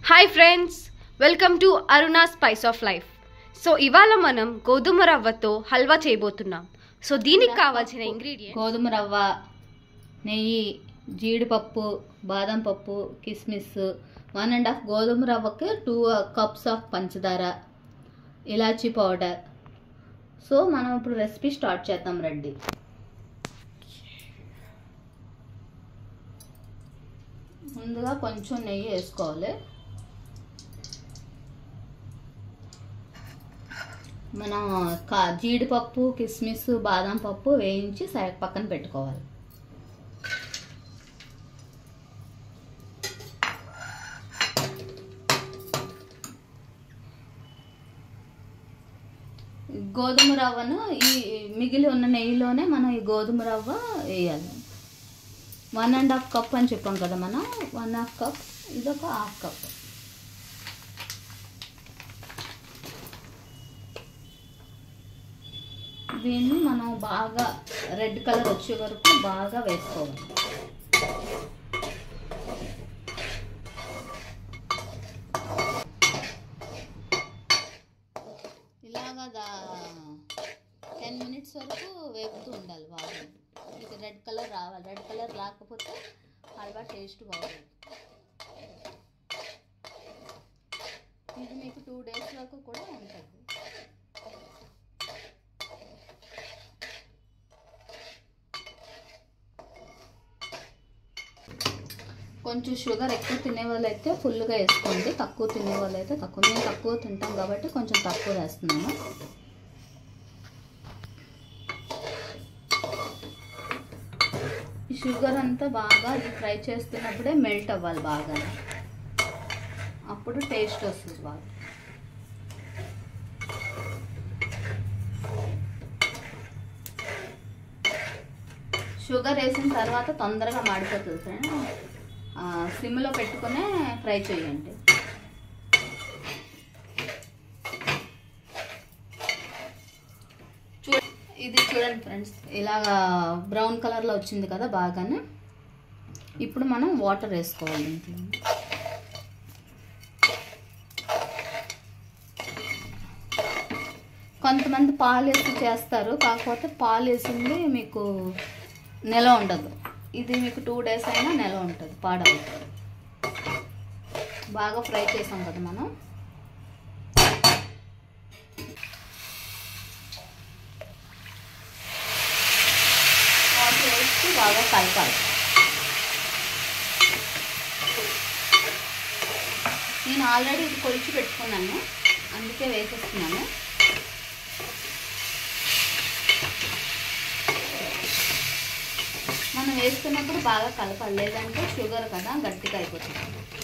hi friends welcome to Aruna spice of life so ఇవాళ మనం గోధుమ రవ్వతో హల్వా చేయబోతున్నాం సో దీనికి కావాల్సిన ఇంగ్రీడియంట్ గోధుమ రవ్వ నెయ్యి జీడిపప్పు బాదం పప్పు కిస్మిస్ వన్ అండ్ హాఫ్ గోధుమ రవ్వకి టూ కప్స్ ఆఫ్ పంచదార ఇలాచీ పౌడర్ సో మనం ఇప్పుడు రెసిపీ స్టార్ట్ చేద్దాం రండి ముందుగా కొంచెం నెయ్యి వేసుకోవాలి మనం కా జీడిపప్పు కిస్మిస్ బాదం పప్పు వేయించి సైడ్ పక్కన పెట్టుకోవాలి గోధుమ రవ్వను ఈ మిగిలి ఉన్న నెయ్యిలోనే మనం ఈ గోధుమ రవ్వ వేయాలి వన్ అండ్ హాఫ్ కప్ అని చెప్పాం కదా మనం వన్ హాఫ్ కప్ ఇదొక హాఫ్ కప్ దీన్ని మనం బాగా రెడ్ కలర్ వచ్చే వరకు బాగా వేసుకోవాలి ఇలాగా టెన్ మినిట్స్ వరకు వేపుతూ ఉండాలి బాగా ఇది రెడ్ కలర్ రావాలి రెడ్ కలర్ రాకపోతే హల్వా టేస్ట్ బాగుంది ఇది మీకు టూ డేస్ వరకు కూడా ఉంటుంది కొంచెం షుగర్ ఎక్కువ తినే వాళ్ళు అయితే ఫుల్గా వేసుకోండి తక్కువ తినే వాళ్ళు అయితే తక్కువ మేము తక్కువ తింటాం కాబట్టి కొంచెం తక్కువ వేస్తున్నాను ఈ షుగర్ అంతా బాగా ఇది ఫ్రై చేస్తున్నప్పుడే మెల్ట్ అవ్వాలి బాగా అప్పుడు టేస్ట్ వస్తుంది బాగా షుగర్ వేసిన తర్వాత తొందరగా మాడిపోతుంది ఫ్రెండ్ సిమ్లో పెట్టుకునే ఫ్రై చేయండి చూ ఇది చూడండి ఫ్రెండ్స్ ఇలాగా బ్రౌన్ కలర్లో వచ్చింది కదా బాగానే ఇప్పుడు మనం వాటర్ వేసుకోవాలి ఇంట్లో కొంతమంది పాలు వేసి చేస్తారు కాకపోతే పాలు వేసింది మీకు నిల ఉండదు ఇది మీకు టూ డేస్ అయినా నిల ఉంటుంది పాడవుతుంది బాగా ఫ్రై చేసాం కదా మనం వాటర్ వేసి బాగా కలపాలి నేను ఆల్రెడీ ఇది కొలిచి పెట్టుకున్నాను అందుకే వేసేస్తున్నాను మనం వేస్తున్నప్పుడు బాగా కలపాలి లేదంటే షుగర్ కదా గట్టిగా అయిపోతుంది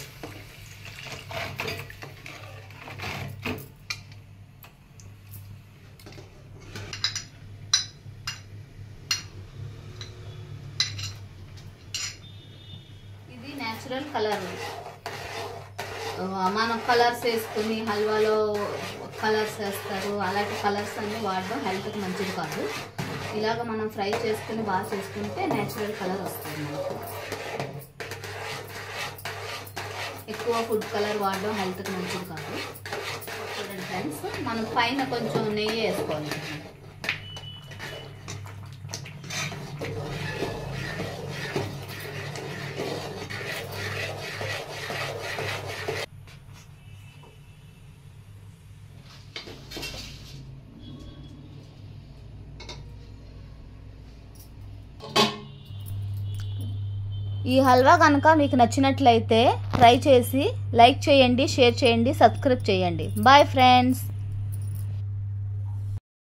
ఇది న్యాచురల్ కలర్ మనం కలర్స్ వేసుకుని హల్వాలో కలర్స్ వేస్తారు అలాంటి కలర్స్ అన్నీ వాడడం హెల్త్కి మంచిది కాదు ఇలాగ మనం ఫ్రై చేసుకుని బాగా చేసుకుంటే నేచురల్ కలర్ వస్తుంది మనకు ఎక్కువ ఫుడ్ కలర్ వాడడం హెల్త్కి మంచిది కాదు చూడండి ఫ్రెండ్స్ మనం పైన కొంచెం నెయ్యి వేసుకోవాలి ఈ హల్వా కనుక మీకు నచ్చినట్లయితే ట్రై చేసి లైక్ చేయండి షేర్ చేయండి సబ్స్క్రైబ్ చేయండి బాయ్ ఫ్రెండ్స్